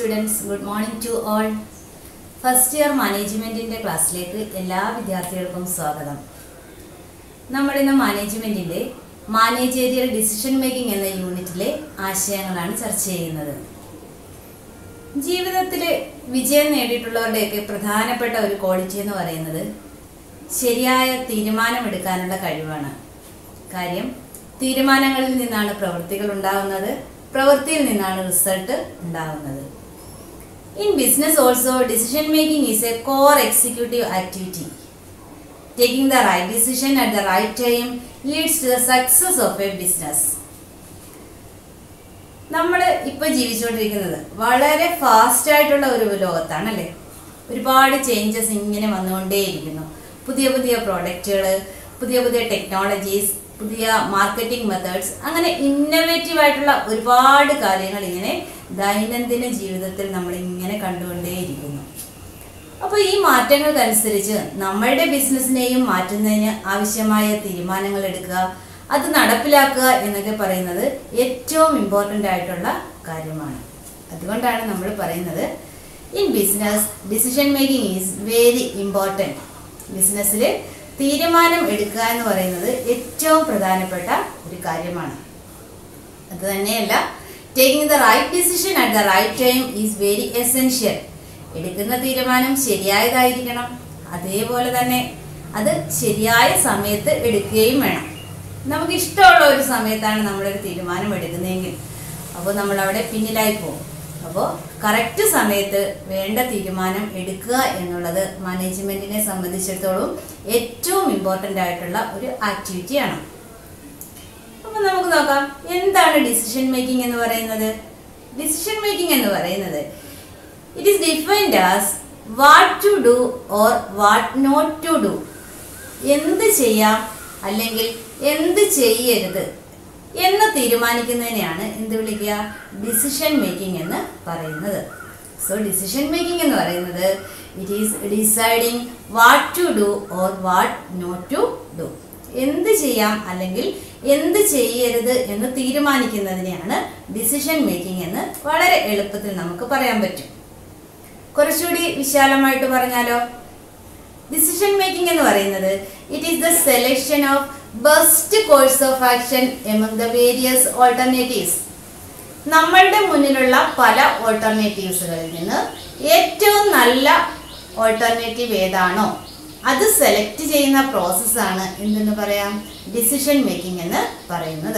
Students good morning to all first year മാനേജ്മെൻറ്റിൻ്റെ ക്ലാസ്സിലേക്ക് എല്ലാ വിദ്യാർത്ഥികൾക്കും സ്വാഗതം നമ്മളിന്ന് മാനേജ്മെൻറ്റിൻ്റെ മാനേജേരിയൽ ഡിസിഷൻ മേക്കിംഗ് എന്ന യൂണിറ്റിലെ ആശയങ്ങളാണ് ചർച്ച ചെയ്യുന്നത് ജീവിതത്തിൽ വിജയം നേടിയിട്ടുള്ളവരുടെയൊക്കെ പ്രധാനപ്പെട്ട ഒരു ക്വാളിറ്റി എന്ന് പറയുന്നത് ശരിയായ തീരുമാനമെടുക്കാനുള്ള കഴിവാണ് കാര്യം തീരുമാനങ്ങളിൽ നിന്നാണ് പ്രവൃത്തികൾ ഉണ്ടാകുന്നത് പ്രവൃത്തിയിൽ നിന്നാണ് റിസൾട്ട് ഉണ്ടാകുന്നത് in business also decision making is a core executive activity taking the right decision at the right time leads to the success of a business നമ്മൾ ഇപ്പോൾ ജീവിച്ചുകൊണ്ടിരിക്കുന്നത് വളരെ ഫാസ്റ്റ് ആയിട്ടുള്ള ഒരു ലോകത്താണ് അല്ലേ ഒരുപാട് ചേഞ്ചസ് ഇങ്ങനെ വന്നുകൊണ്ടേയിരിക്കുന്നു പുതിയ പുതിയ പ്രോഡക്റ്റുകൾ പുതിയ പുതിയ ടെക്നോളജീസ് പുതിയ മാർക്കറ്റിംഗ് മെത്തേഡ്സ് അങ്ങനെ ഇന്നവേറ്റീവ് ആയിട്ടുള്ള ഒരുപാട് കാര്യങ്ങൾ ഇങ്ങനെ ദൈനംദിന ജീവിതത്തിൽ നമ്മൾ ഇങ്ങനെ കണ്ടുകൊണ്ടേയിരിക്കുന്നു അപ്പോൾ ഈ മാറ്റങ്ങൾക്കനുസരിച്ച് നമ്മളുടെ ബിസിനസ്സിനെയും മാറ്റുന്നതിന് ആവശ്യമായ തീരുമാനങ്ങൾ എടുക്കുക അത് നടപ്പിലാക്കുക എന്നൊക്കെ പറയുന്നത് ഏറ്റവും ഇമ്പോർട്ടൻ്റ് ആയിട്ടുള്ള കാര്യമാണ് അതുകൊണ്ടാണ് നമ്മൾ പറയുന്നത് in business decision making is very important ബിസിനസ്സിൽ തീരുമാനം എടുക്കുക എന്ന് പറയുന്നത് ഏറ്റവും പ്രധാനപ്പെട്ട ഒരു കാര്യമാണ് അത് തന്നെയല്ല taking the right decision at the right time is very essential എടുക്കുന്ന തീരുമാനം ശരിയായതായിരിക്കണം അതേപോലെ തന്നെ അത് ശരിയായ സമയത്ത് എടുക്കുകയും വേണം നമുക്ക് ഇഷ്ടമുള്ള ഒരു സമയത്താണ് നമ്മളൊരു തീരുമാനം എടുക്കുന്നതെങ്കിൽ അപ്പോൾ നമ്മൾ അവിടെ പിന്നിലായി പോകും അപ്പോൾ കറക്റ്റ് സമയത്ത് വേണ്ട തീരുമാനം എടുക്കുക എന്നുള്ളത് മാനേജ്മെൻറ്റിനെ സംബന്ധിച്ചിടത്തോളം ഏറ്റവും ഇമ്പോർട്ടൻ്റ് ആയിട്ടുള്ള ഒരു ആക്ടിവിറ്റിയാണ് അപ്പോൾ നമുക്ക് നോക്കാം എന്താണ് ഡിസിഷൻ മേക്കിംഗ് എന്ന് പറയുന്നത് ഡിസിഷൻ മേക്കിംഗ് എന്ന് പറയുന്നത് it is defined as what to do or what not to do എന്ത് ചെയ്യാം അല്ലെങ്കിൽ എന്ത് ചെയ്യരുത് എന്ന് തീരുമാനിക്കുന്നതിനെയാണ് എന്ത് വിളിക്കുക ഡിസിഷൻ മേക്കിംഗ് എന്ന് പറയുന്നത് സോ ഡിസിഷൻ മേക്കിംഗ് എന്ന് പറയുന്നത് it is deciding what to do or what not to do എന്ത് ചെയ്യാം അല്ലെങ്കിൽ എന്ത് ചെയ്യരുത് എന്ന് തീരുമാനിക്കുന്നതിനെയാണ് ഡിസിഷൻ മേക്കിംഗ് എന്ന് വളരെ എളുപ്പത്തിൽ നമുക്ക് പറയാൻ പറ്റും കുറച്ചുകൂടി വിശാലമായിട്ട് പറഞ്ഞാലോ ഡിസിഷൻ മേക്കിംഗ് എന്ന് പറയുന്നത് it is the selection of best course of action among the various alternatives നമ്മളുടെ മുന്നിലുള്ള പല ഓൾട്ടർനേറ്റീവ്സുകളിൽ നിന്ന് ഏറ്റവും നല്ല ഓൾട്ടർനേറ്റീവ് ഏതാണോ അത് സെലക്ട് ചെയ്യുന്ന പ്രോസസ്സാണ് എന്തെന്ന് പറയാം ഡിസിഷൻ മേക്കിംഗ് എന്ന് പറയുന്നത്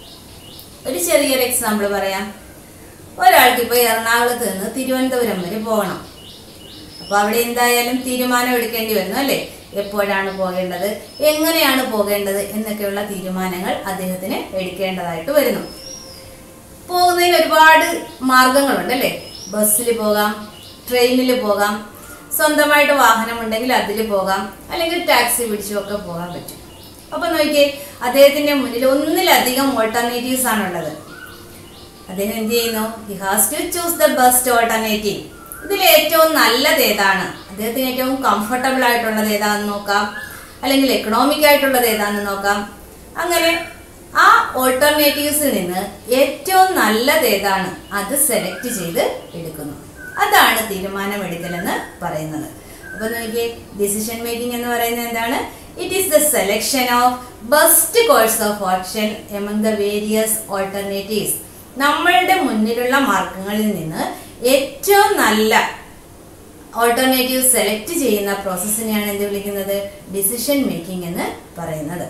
ഒരു ചെറിയൊരു എക്സാമ്പിൾ പറയാം ഒരാൾക്ക് ഇപ്പോൾ എറണാകുളത്ത് നിന്ന് തിരുവനന്തപുരം വരെ പോകണം അപ്പോൾ അവിടെ എന്തായാലും തീരുമാനം എടുക്കേണ്ടി വരുന്നു അല്ലേ എപ്പോഴാണ് പോകേണ്ടത് എങ്ങനെയാണ് പോകേണ്ടത് എന്നൊക്കെയുള്ള തീരുമാനങ്ങൾ അദ്ദേഹത്തിന് എടുക്കേണ്ടതായിട്ട് വരുന്നു പോകുന്നതിന് ഒരുപാട് മാർഗങ്ങളുണ്ട് അല്ലേ ബസ്സിൽ പോകാം ട്രെയിനിൽ പോകാം സ്വന്തമായിട്ട് വാഹനമുണ്ടെങ്കിൽ അതിൽ പോകാം അല്ലെങ്കിൽ ടാക്സി പിടിച്ചുമൊക്കെ പോകാൻ പറ്റും അപ്പോൾ നോക്കിയേ അദ്ദേഹത്തിൻ്റെ മുന്നിൽ ഒന്നിലധികം ഓൾട്ടർനേറ്റീവ്സ് ആണുള്ളത് അദ്ദേഹം എന്ത് ചെയ്യുന്നു he has to choose the best alternative ഇതിൽ ഏറ്റവും നല്ലത് ഏതാണ് അദ്ദേഹത്തിന് ഏറ്റവും കംഫർട്ടബിൾ ആയിട്ടുള്ളത് ഏതാണെന്ന് നോക്കാം അല്ലെങ്കിൽ എക്കണോമിക് ആയിട്ടുള്ളത് ഏതാണെന്ന് നോക്കാം അങ്ങനെ ആ ഓൾട്ടർനേറ്റീവ്സിൽ നിന്ന് ഏറ്റവും നല്ലത് ഏതാണ് അത് സെലക്ട് ചെയ്ത് എടുക്കുന്നു അതാണ് തീരുമാനമെടുക്കലെന്ന് പറയുന്നത് അപ്പോൾ നോക്കിയേ ഡിസിഷൻ മേക്കിംഗ് എന്ന് പറയുന്നത് എന്താണ് it is the selection of best course of action among the various alternatives നമ്മളുടെ മുന്നിലുള്ള മാർഗങ്ങളിൽ നിന്ന് ഏറ്റവും നല്ല ഓൾട്ടർനേറ്റീവ് സെലക്ട് ചെയ്യുന്ന പ്രോസസ്സിനെയാണ് എന്ത് വിളിക്കുന്നത് ഡിസിഷൻ മേക്കിംഗ് എന്ന് പറയുന്നത്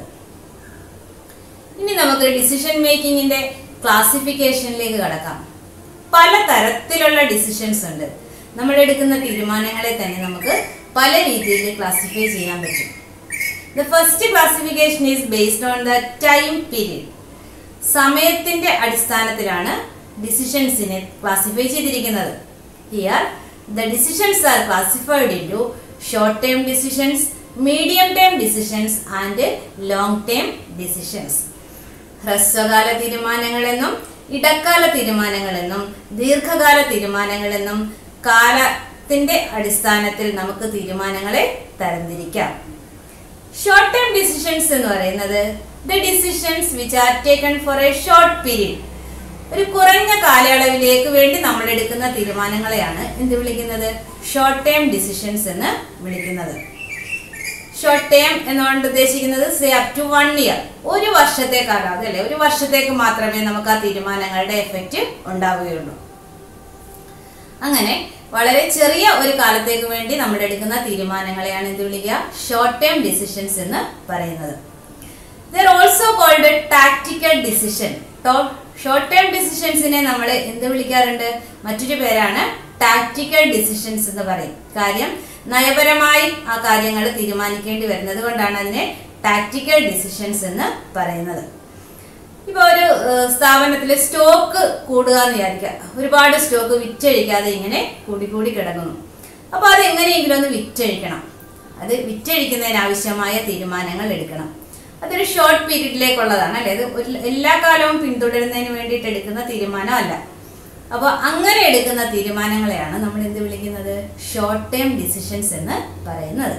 ഇനി നമുക്ക് ഡിസിഷൻ മേക്കിങ്ങിന്റെ ക്ലാസിഫിക്കേഷനിലേക്ക് കടക്കാം പല തരത്തിലുള്ള ഡിസിഷൻസ് ഉണ്ട് നമ്മൾ എടുക്കുന്ന തീരുമാനങ്ങളെ തന്നെ നമുക്ക് പല രീതിയിൽ ക്ലാസിഫൈ ചെയ്യാൻ പറ്റും the first classification is based on the time period സമയത്തിന്റെ അടിസ്ഥാനത്തിലാണ് ഡിസിഷൻസിനെ ക്ലാസിഫൈ ചെയ്തിരിക്കുന്നത് here the decisions are classified into short term decisions medium term decisions and long term decisions ഹ്രസ്വകാല തീരുമാനങ്ങളെന്നും ഇടക്കാല തീരുമാനങ്ങളെന്നും ദീർഘകാല തീരുമാനങ്ങളെന്നും കാലത്തിന്റെ അടിസ്ഥാനത്തിൽ നമുക്ക് തീരുമാനങ്ങളെ തരംതിരിക്കാം ഷോർട്ട് ടേം ഡിസിഷൻസ് എന്ന് പറയുന്നത് the decisions which are taken for a short period ഒരു കുറഞ്ഞ കാലയളവിലേക്ക് വേണ്ടി നമ്മൾ എടുക്കുന്ന തീരുമാനങ്ങളെയാണ് എന്ത് വിളിക്കുന്നത് ഷോർട്ട് ടേം ഡിസിഷൻസ് എന്ന് വിളിക്കുന്നത് ഷോർട്ട് ടേം എന്നുകൊണ്ട് ഉദ്ദേശിക്കുന്നത് say up to one year ഒരു വർഷത്തെ കാലാവധി അല്ലെ ഒരു വർഷത്തേക്ക് മാത്രമേ നമുക്ക് ആ തീരുമാനങ്ങളുടെ എഫക്റ്റ് ഉണ്ടാവുകയുള്ളൂ അങ്ങനെ വളരെ ചെറിയ ഒരു കാലത്തേക്ക് വേണ്ടി നമ്മൾ എടുക്കുന്ന തീരുമാനങ്ങളെയാണ് എന്ത് വിളിക്കുക ഷോർട്ട് ടേം ഡിസിഷൻസ് എന്ന് പറയുന്നത് they're also called tactical decision short term ഡിസിഷൻസിനെ നമ്മൾ എന്ത് വിളിക്കാറുണ്ട് മറ്റൊരു പേരാണ് ടാക്ടിക്കൽ ഡിസിഷൻസ് എന്ന് പറയും കാര്യം നയപരമായി ആ കാര്യങ്ങൾ തീരുമാനിക്കേണ്ടി വരുന്നത് കൊണ്ടാണ് അതിനെ ടാക്ടിക്കൽ ഡിസിഷൻസ് എന്ന് പറയുന്നത് ഇപ്പൊ ഒരു സ്ഥാപനത്തിൽ സ്റ്റോക്ക് കൂടുക എന്ന് വിചാരിക്കുക ഒരുപാട് സ്റ്റോക്ക് വിറ്റഴിക്കാതെ ഇങ്ങനെ കൂടി കൂടി കിടക്കുന്നു അപ്പൊ അത് എങ്ങനെയെങ്കിലും ഒന്ന് വിറ്റഴിക്കണം അത് വിറ്റഴിക്കുന്നതിന് ആവശ്യമായ തീരുമാനങ്ങൾ എടുക്കണം അതൊരു ഷോർട്ട് പീരീഡിലേക്കുള്ളതാണ് അല്ലേ അത് ഒരു- എല്ലാ കാലവും പിന്തുടരുന്നതിന് വേണ്ടിയിട്ട് എടുക്കുന്ന തീരുമാനമല്ല അപ്പോൾ അങ്ങനെ എടുക്കുന്ന തീരുമാനങ്ങളെയാണ് നമ്മൾ എന്ത് വിളിക്കുന്നത് ഷോർട്ട് ടേം ഡിസിഷൻസ് എന്ന് പറയുന്നത്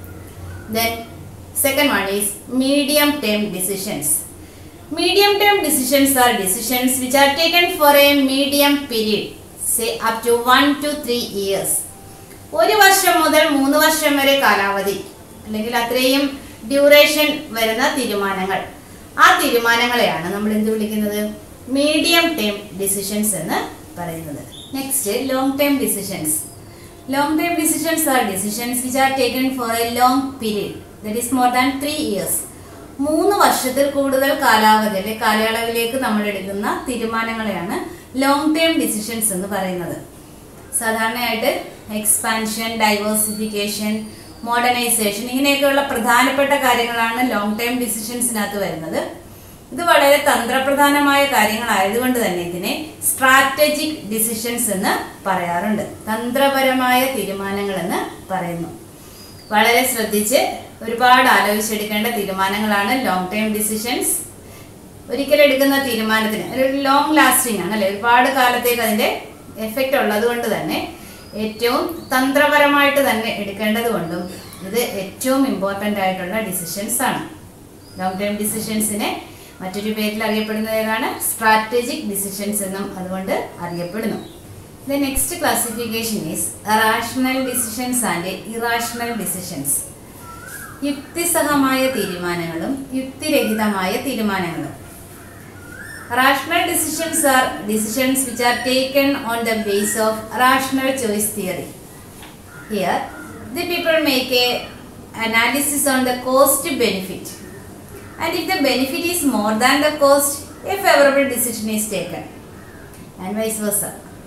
then second one is medium term decisions Medium term decisions are decisions which are taken for a medium period, say up to 1 to 3 years. ഒരു വർഷം മുതൽ മൂന്ന് വർഷം വരെ കാലാവധി അല്ലെങ്കിൽ അത്രയും ഡ്യൂറേഷൻ വരുന്ന തീരുമാനങ്ങൾ ആ തീരുമാനങ്ങളെയാണ് നമ്മൾ എന്ത് വിളിക്കുന്നത് മീഡിയം ടേം ഡിസിഷൻസ് എന്ന് പറയുന്നത് next long term decisions long term decisions are decisions which are taken for a long period that is more than three years മൂന്ന് വർഷത്തിൽ കൂടുതൽ കാലാവധി അല്ലെ കാലയളവിലേക്ക് നമ്മൾ എടുക്കുന്ന തീരുമാനങ്ങളെയാണ് ലോങ് ടേം ഡിസിഷൻസ് എന്ന് പറയുന്നത് സാധാരണയായിട്ട് എക്സ്പാൻഷൻ ഡൈവേഴ്സിഫിക്കേഷൻ മോഡേണൈസേഷൻ ഇങ്ങനെയൊക്കെയുള്ള പ്രധാനപ്പെട്ട കാര്യങ്ങളാണ് ലോങ് ടേം ഡിസിഷൻസിനകത്ത് വരുന്നത് ഇത് വളരെ തന്ത്രപ്രധാനമായ കാര്യങ്ങളായതുകൊണ്ട് തന്നെ ഇതിനെ സ്ട്രാറ്റജിക് ഡിസിഷൻസ് എന്ന് പറയാറുണ്ട് തന്ത്രപരമായ തീരുമാനങ്ങൾ എന്ന് പറയുന്നു വളരെ ശ്രദ്ധിച്ച് ഒരുപാട് ആലോചിച്ചെടുക്കേണ്ട തീരുമാനങ്ങളാണ് ലോങ് ടേം ഡിസിഷൻസ് ഒരിക്കലും എടുക്കുന്ന തീരുമാനത്തിന് ഒരു ലോങ് ലാസ്റ്റിംഗ് ആണ് അല്ലെ ഒരുപാട് കാലത്തേക്ക് അതിന്റെ എഫക്റ്റ് ഉള്ളത് കൊണ്ട് തന്നെ ഏറ്റവും തന്ത്രപരമായിട്ട് തന്നെ എടുക്കേണ്ടത് കൊണ്ടും ഇത് ഏറ്റവും ഇമ്പോർട്ടൻ്റ് ആയിട്ടുള്ള ഡിസിഷൻസ് ആണ് ലോങ് ടേം ഡിസിഷൻസിനെ മറ്റൊരു പേരിൽ അറിയപ്പെടുന്നത് ഏതാണ് സ്ട്രാറ്റജിക് ഡിസിഷൻസ് എന്നും അതുകൊണ്ട് അറിയപ്പെടുന്നു the next classification is rational decisions and irrational decisions യുക്തിസഹമായ തീരുമാനങ്ങളും യുക്തിരഹിതമായ തീരുമാനങ്ങളും rational decisions are decisions which are taken on the base of rational choice theory here the people make a analysis on the cost benefit and if the benefit is more than the cost a favourable decision is taken and vice versa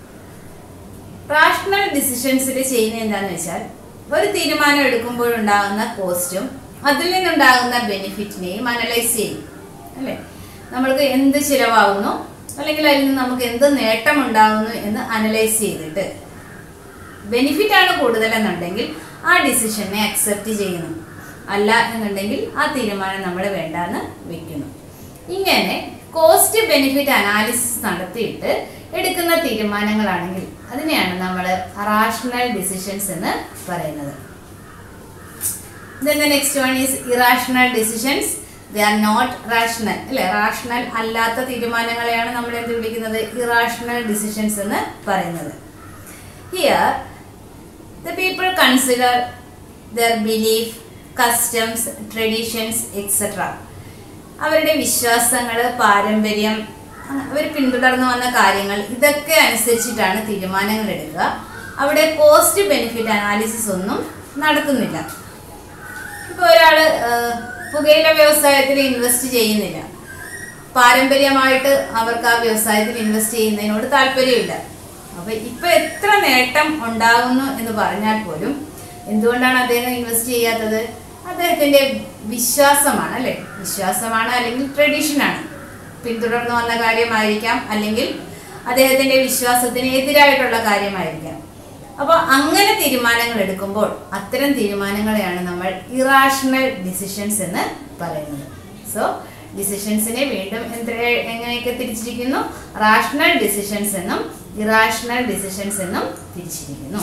rational ഡിസിഷൻസിൽ ചെയ്യുന്നത് എന്താണെന്ന് വെച്ചാൽ ഒരു തീരുമാനം എടുക്കുമ്പോഴുണ്ടാകുന്ന കോസ്റ്റും അതിൽ നിന്നുണ്ടാകുന്ന ബെനിഫിറ്റിനെയും analyse ചെയ്യും അല്ലേ നമ്മൾക്ക് എന്ത് ചിലവാകുന്നു അല്ലെങ്കിൽ അതിൽ നിന്ന് നമുക്ക് എന്ത് നേട്ടം ഉണ്ടാകുന്നു എന്ന് അനലൈസ് ചെയ്തിട്ട് ബെനിഫിറ്റ് ആണ് കൂടുതലെന്നുണ്ടെങ്കിൽ ആ ഡിസിഷനെ അക്സെപ്റ്റ് ചെയ്യുന്നു അല്ല എന്നുണ്ടെങ്കിൽ ആ തീരുമാനം നമ്മൾ വേണ്ടാന്ന് വെക്കുന്നു ഇങ്ങനെ കോസ്റ്റ് ബെനിഫിറ്റ് അനാലിസിസ് നടത്തിയിട്ട് എടുക്കുന്ന തീരുമാനങ്ങളാണെങ്കിൽ അതിനെയാണ് നമ്മൾ റാഷണൽ ഡിസിഷൻസ് എന്ന് പറയുന്നത് then the next one is irrational decisions they are not rational അല്ലെ റാഷണൽ അല്ലാത്ത തീരുമാനങ്ങളെയാണ് നമ്മൾ എന്ത് വിളിക്കുന്നത് ഇറാഷണൽ ഡിസിഷൻസ് എന്ന് പറയുന്നത് here the people consider their belief customs traditions etcetera അവരുടെ വിശ്വാസങ്ങൾ പാരമ്പര്യം അവർ പിന്തുടർന്നു വന്ന കാര്യങ്ങൾ ഇതൊക്കെ അനുസരിച്ചിട്ടാണ് തീരുമാനങ്ങൾ എടുക്കുക അവിടെ കോസ്റ്റ് ബെനിഫിറ്റ് അനാലിസിസ് ഒന്നും നടത്തുന്നില്ല ഇപ്പോൾ ഒരാൾ പുകയില വ്യവസായത്തിൽ ഇൻവെസ്റ്റ് ചെയ്യുന്നില്ല പാരമ്പര്യമായിട്ട് അവർക്ക് ആ വ്യവസായത്തിൽ ഇൻവെസ്റ്റ് ചെയ്യുന്നതിനോട് താല്പര്യമില്ല അപ്പൊ ഇപ്പൊ എത്ര നേട്ടം ഉണ്ടാകുന്നു എന്ന് പറഞ്ഞാൽ പോലും എന്തുകൊണ്ടാണ് അദ്ദേഹം ഇൻവെസ്റ്റ് ചെയ്യാത്തത് അദ്ദേഹത്തിന്റെ വിശ്വാസമാണ് അല്ലെ വിശ്വാസമാണ് അല്ലെങ്കിൽ ട്രഡീഷനാണ് പിന്തുടർന്നു വന്ന കാര്യമായിരിക്കാം അല്ലെങ്കിൽ അദ്ദേഹത്തിന്റെ വിശ്വാസത്തിന് എതിരായിട്ടുള്ള കാര്യമായിരിക്കാം അപ്പോൾ അങ്ങനെ തീരുമാനങ്ങൾ എടുക്കുമ്പോൾ അത്തരം തീരുമാനങ്ങളെയാണ് നമ്മൾ ഇറാഷണൽ ഡിസിഷൻസ് എന്ന് പറയുന്നത് സോ ഡിസിഷൻസിനെ വീണ്ടും എന്ത് എങ്ങനെയൊക്കെ തിരിച്ചിരിക്കുന്നു റാഷണൽ ഡിസിഷൻസ് എന്നും ഇറാഷണൽ ഡിസിഷൻസ് എന്നും തിരിച്ചിരിക്കുന്നു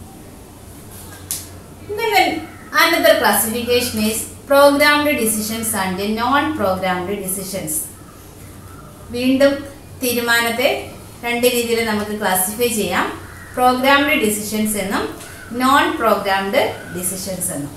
another classification is programmed decisions and non programmed decisions വീണ്ടും തീരുമാനത്തെ രണ്ട് രീതിയിൽ നമുക്ക് ക്ലാസിഫൈ ചെയ്യാം പ്രോഗ്രാംഡ് ഡിസിഷൻസ് എന്നും നോൺ പ്രോഗ്രാംഡ് ഡിസിഷൻസ് എന്നും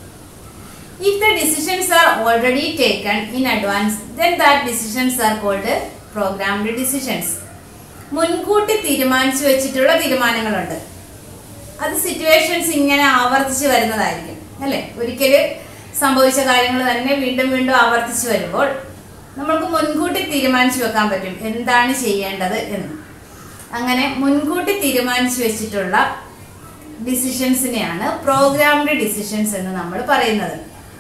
If the decisions are already taken in advance, then that decisions are called programmed decisions. മുൻകൂട്ടി തീരുമാനിച്ചു വെച്ചിട്ടുള്ള തീരുമാനങ്ങളുണ്ട് അത് സിറ്റുവേഷൻസ് ഇങ്ങനെ ആവർത്തിച്ച് വരുന്നതായിരിക്കും അല്ലേ ഒരിക്കൽ സംഭവിച്ച കാര്യങ്ങൾ തന്നെ വീണ്ടും വീണ്ടും ആവർത്തിച്ച് വരുമ്പോൾ നമ്മൾക്ക് മുൻകൂട്ടി തീരുമാനിച്ചു വെക്കാൻ പറ്റും എന്താണ് ചെയ്യേണ്ടത് എന്ന് അങ്ങനെ മുൻകൂട്ടി തീരുമാനിച്ചു വെച്ചിട്ടുള്ള ഡിസിഷൻസിനെയാണ് പ്രോഗ്രാംഡ് ഡിസിഷൻസ് എന്ന് നമ്മൾ പറയുന്നത്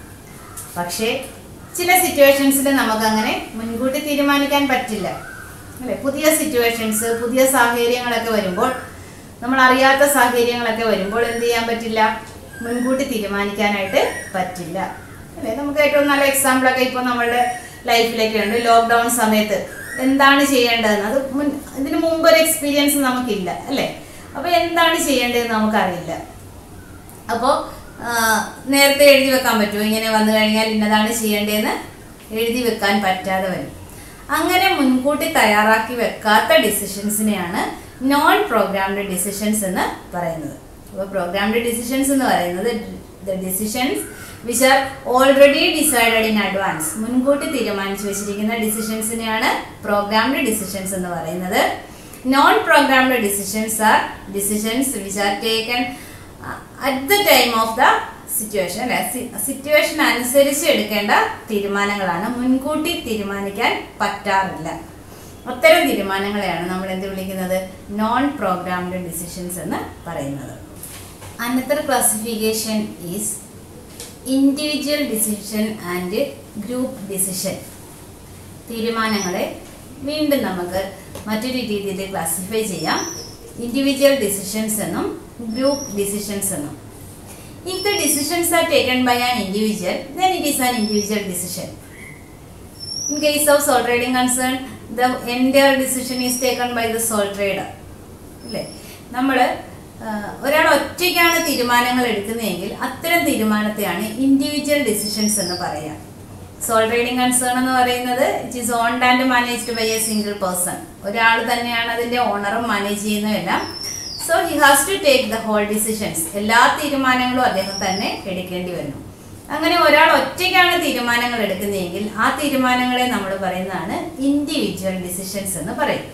പക്ഷേ ചില സിറ്റുവേഷൻസിൽ നമുക്കങ്ങനെ മുൻകൂട്ടി തീരുമാനിക്കാൻ പറ്റില്ല അല്ലേ പുതിയ സിറ്റുവേഷൻസ് പുതിയ സാഹചര്യങ്ങളൊക്കെ വരുമ്പോൾ നമ്മൾ അറിയാത്ത സാഹചര്യങ്ങളൊക്കെ വരുമ്പോൾ എന്ത് ചെയ്യാൻ പറ്റില്ല മുൻകൂട്ടി തീരുമാനിക്കാനായിട്ട് പറ്റില്ല അല്ലേ നമുക്ക് ഏറ്റവും നല്ല എക്സാമ്പിളൊക്കെ ഇപ്പോൾ നമ്മളുടെ ലൈഫിലൊക്കെ ഉണ്ട് ലോക്ക്ഡൗൺ സമയത്ത് എന്താണ് ചെയ്യേണ്ടതെന്ന് അത് മുൻ ഇതിന് മുമ്പ് ഒരു എക്സ്പീരിയൻസ് നമുക്കില്ല അല്ലേ അപ്പോൾ എന്താണ് ചെയ്യേണ്ടതെന്ന് നമുക്കറിയില്ല അപ്പോൾ നേരത്തെ എഴുതി വെക്കാൻ പറ്റുമോ ഇങ്ങനെ വന്നു കഴിഞ്ഞാൽ ഇന്നതാണ് ചെയ്യേണ്ടതെന്ന് എഴുതി വെക്കാൻ പറ്റാതെ വരും അങ്ങനെ മുൻകൂട്ടി തയ്യാറാക്കി വെക്കാത്ത ഡിസിഷൻസിനെയാണ് നോൺ പ്രോഗ്രാംഡ് ഡിസിഷൻസ് എന്ന് പറയുന്നത് അപ്പോൾ പ്രോഗ്രാംഡ് ഡിസിഷൻസ് എന്ന് പറയുന്നത് the decisions which are already decided in advance മുൻകൂട്ടി തീരുമാനിച്ചു വെച്ചിരിക്കുന്ന ഡിസിഷൻസിനെയാണ് പ്രോഗ്രാംഡ് ഡിസിഷൻസ് എന്ന് പറയുന്നത് non programmed decisions are decisions which are taken at the time of the situation അല്ലെ സിറ്റുവേഷൻ അനുസരിച്ച് എടുക്കേണ്ട തീരുമാനങ്ങളാണ് മുൻകൂട്ടി തീരുമാനിക്കാൻ പറ്റാറില്ല അത്തരം തീരുമാനങ്ങളെയാണ് നമ്മൾ എന്ത് വിളിക്കുന്നത് നോൺ പ്രോഗ്രാംഡ് ഡിസിഷൻസ് എന്ന് പറയുന്നത് another classification is individual decision and group decision തീരുമാനങ്ങളെ വീണ്ടും നമുക്ക് മറ്റൊരു രീതിയിൽ ക്ലാസിഫൈ ചെയ്യാം ഇൻഡിവിജ്വൽ ഡിസിഷൻസ് എന്നും ഗ്രൂപ്പ് ഡിസിഷൻസ് എന്നും If the decisions are taken by an individual, then it is an individual decision. In case of sole trading concern, the entire decision is taken by the sole trader. അല്ലേ നമ്മൾ ഒരാൾ ഒറ്റയ്ക്കാണ് തീരുമാനങ്ങൾ എടുക്കുന്നതെങ്കിൽ അത്തരം തീരുമാനത്തെയാണ് individual decisions എന്ന് പറയാം soul trading concern എന്ന് പറയുന്നത് it is owned and managed by a single person ഒരാൾ തന്നെയാണ് അതിൻ്റെ ഓണറും മാനേജ് ചെയ്യുന്നതെല്ലാം so he has to take the whole decisions എല്ലാ തീരുമാനങ്ങളും അദ്ദേഹം തന്നെ എടുക്കേണ്ടി വരുന്നു അങ്ങനെ ഒരാൾ ഒറ്റയ്ക്കാണ് തീരുമാനങ്ങൾ എടുക്കുന്നതെങ്കിൽ ആ തീരുമാനങ്ങളെ നമ്മൾ പറയുന്നതാണ് ഇൻഡിവിജ്വൽ ഡിസിഷൻസ് എന്ന് പറയും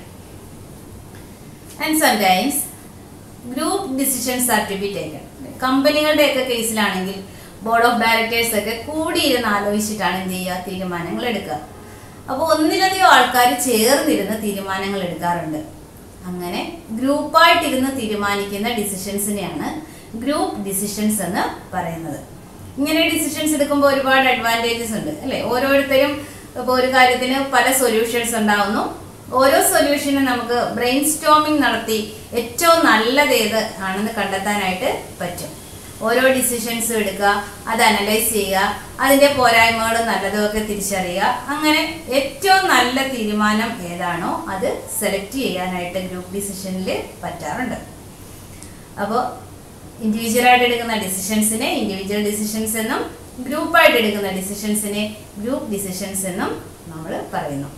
and sometimes group decisions are to be taken കമ്പനികളുടെയൊക്കെ കേസിലാണെങ്കിൽ ബോർഡ് ഓഫ് ഡയറക്ടേഴ്സ് ഒക്കെ കൂടിയിരുന്ന് ആലോചിച്ചിട്ടാണ് എന്ത് ചെയ്യുക തീരുമാനങ്ങൾ എടുക്കുക അപ്പോൾ ഒന്നിലധികം ആൾക്കാർ ചേർന്നിരുന്ന് തീരുമാനങ്ങൾ എടുക്കാറുണ്ട് അങ്ങനെ ഗ്രൂപ്പായിട്ടിരുന്ന് തീരുമാനിക്കുന്ന ഡിസിഷൻസിനെയാണ് ഗ്രൂപ്പ് ഡിസിഷൻസ് എന്ന് പറയുന്നത് ഇങ്ങനെ ഡിസിഷൻസ് എടുക്കുമ്പോൾ ഒരുപാട് അഡ്വാൻറ്റേജസ് ഉണ്ട് അല്ലേ ഓരോരുത്തരും ഇപ്പോൾ ഒരു കാര്യത്തിന് പല സൊല്യൂഷൻസ് ഉണ്ടാവുന്നു ഓരോ സൊല്യൂഷനും നമുക്ക് ബ്രെയിൻ സ്റ്റോമിംഗ് നടത്തി ഏറ്റവും നല്ലത് ഏത് ആണെന്ന് കണ്ടെത്താനായിട്ട് പറ്റും ഓരോ ഡിസിഷൻസും എടുക്കുക അത് അനലൈസ് ചെയ്യുക അതിൻ്റെ പോരായ്മകളും നല്ലതും ഒക്കെ തിരിച്ചറിയുക അങ്ങനെ ഏറ്റവും നല്ല തീരുമാനം ഏതാണോ അത് സെലക്ട് ചെയ്യാനായിട്ട് ഗ്രൂപ്പ് ഡിസിഷനിൽ പറ്റാറുണ്ട് അപ്പോൾ ഇൻഡിവിജ്വലായിട്ട് എടുക്കുന്ന ഡിസിഷൻസിനെ ഇൻഡിവിജ്വൽ ഡിസിഷൻസ് എന്നും ഗ്രൂപ്പായിട്ട് എടുക്കുന്ന ഡിസിഷൻസിനെ ഗ്രൂപ്പ് ഡിസിഷൻസ് എന്നും നമ്മൾ പറയുന്നു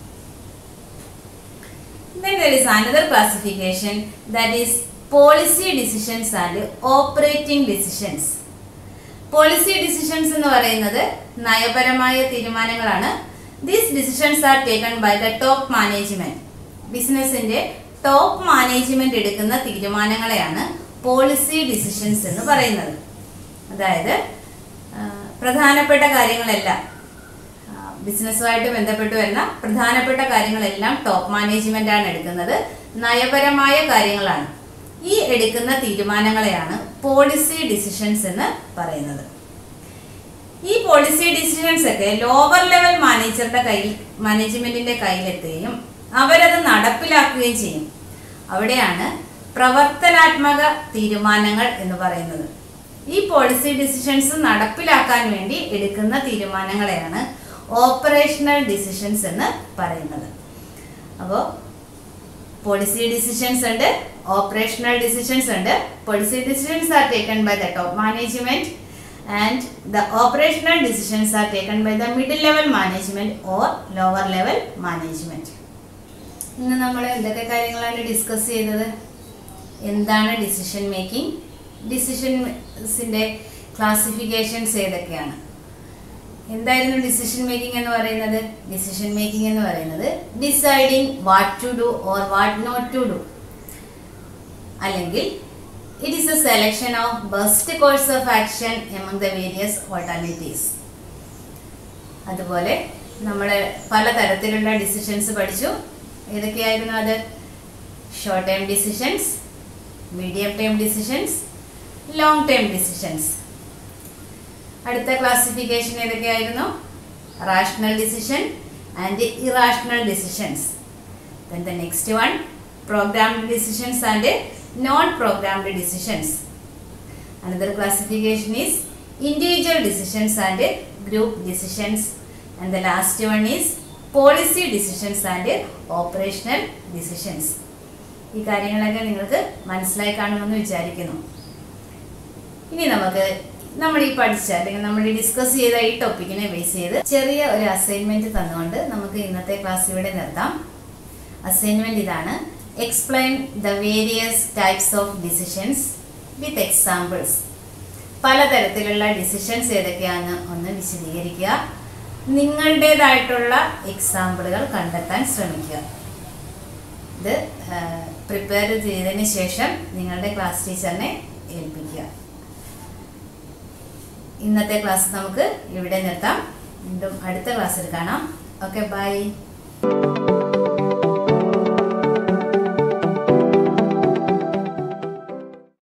Then there is another classification that is policy decisions and operating decisions. Policy decisions എന്ന് പറയുന്നത് നയപരമായ തീരുമാനങ്ങളാണ് these decisions are taken by the top management ബിസിനസിന്റെ ടോപ്പ് മാനേജ്മെന്റ് എടുക്കുന്ന തീരുമാനങ്ങളെയാണ് പോളിസി ഡിസിഷൻസ് എന്ന് പറയുന്നത് അതായത് ആ, പ്രധാനപ്പെട്ട കാര്യങ്ങളെല്ലാം ആ, ബിസിനസ്സുമായിട്ട് ബന്ധപ്പെട്ട് വരുന്ന പ്രധാനപ്പെട്ട കാര്യങ്ങളെല്ലാം ടോപ്പ് മാനേജ്മെന്റ് ആണ് എടുക്കുന്നത് നയപരമായ കാര്യങ്ങളാണ് ഈ എടുക്കുന്ന തീരുമാനങ്ങളെയാണ് പോളിസി ഡിസിഷൻസ് എന്ന് പറയുന്നത് ഈ പോളിസി ഡിസിഷൻസ് ഒക്കെ ലോവർ ലെവൽ മാനേജറുടെ കയ്യിൽ മാനേജ്മെന്റിന്റെ കയ്യിലെത്തുകയും അവരത് നടപ്പിലാക്കുകയും ചെയ്യും അവിടെയാണ് പ്രവർത്തനാത്മക തീരുമാനങ്ങൾ എന്ന് പറയുന്നത് ഈ പോളിസി ഡിസിഷൻസ് നടപ്പിലാക്കാൻ വേണ്ടി എടുക്കുന്ന തീരുമാനങ്ങളെയാണ് ഓപ്പറേഷണൽ ഡിസിഷൻസ് എന്ന് പറയുന്നത് അപ്പോൾ പോളിസി ഡിസിഷൻസ് ഉണ്ട് ഓപ്പറേഷണൽ ഡിസിഷൻസ് ഉണ്ട് policy decisions are taken by the top management and the operational decisions are taken by the middle level management or lower level management ഇന്ന് നമ്മൾ എന്തൊക്കെ കാര്യങ്ങളാണ് ഡിസ്കസ് ചെയ്തത് എന്താണ് ഡിസിഷൻ മേക്കിംഗ് ഡിസിഷൻസിൻ്റെ ക്ലാസിഫിക്കേഷൻസ് ഏതൊക്കെയാണ് എന്തായിരുന്നു ഡിസിഷൻ മേക്കിംഗ് എന്ന് പറയുന്നത് ഡിസിഷൻ മേക്കിംഗ് എന്ന് പറയുന്നത് deciding what to do or what not to do അല്ലെങ്കിൽ it is a selection of best course of action among the various alternatives അതുപോലെ നമ്മൾ പലതരത്തിലുള്ള ഡിസിഷൻസ് പഠിച്ചു ഏതൊക്കെയായിരുന്നു അത് short time decisions medium time decisions long time decisions അടുത്ത classification ഏതൊക്കെയായിരുന്നു rational decision and irrational decisions then the next one programmed decisions and non programmed decisions another classification is individual decisions and group decisions and the last one is policy decisions and operational decisions ഈ കാര്യങ്ങളൊക്കെ നിങ്ങൾക്ക് മനസ്സിലായി കാണുമെന്ന് വിചാരിക്കുന്നു ഇനി നമുക്ക് നമ്മൾ ഈ പഠിച്ച അല്ലെങ്കിൽ നമ്മൾ ഈ ഡിസ്കസ് ചെയ്ത ഈ ടോപ്പിക്കിനെ ബേസ് ചെയ്ത് ചെറിയ ഒരു അസൈൻമെന്റ് തന്നുകൊണ്ട് നമുക്ക് ഇന്നത്തെ ക്ലാസ് ഇവിടെ നിർത്താം അസൈൻമെന്റ് ഇതാണ് explain the various types of decisions with examples പലതരത്തിലുള്ള ഡിസിഷൻസ് ഏതൊക്കെയാണെന്ന് ഒന്ന് വിശദീകരിക്കുക നിങ്ങളുടേതായിട്ടുള്ള എക്സാമ്പിളുകൾ കണ്ടെത്താൻ ശ്രമിക്കുക ഇത് പ്രിപ്പയർ ചെയ്തതിന് ശേഷം നിങ്ങളുടെ ക്ലാസ് ടീച്ചറിനെ ഏൽപ്പിക്കുക ഇന്നത്തെ ക്ലാസ് നമുക്ക് ഇവിടെ നിർത്താം വീണ്ടും അടുത്ത ക്ലാസ്സിൽ കാണാം ഓക്കെ ബൈ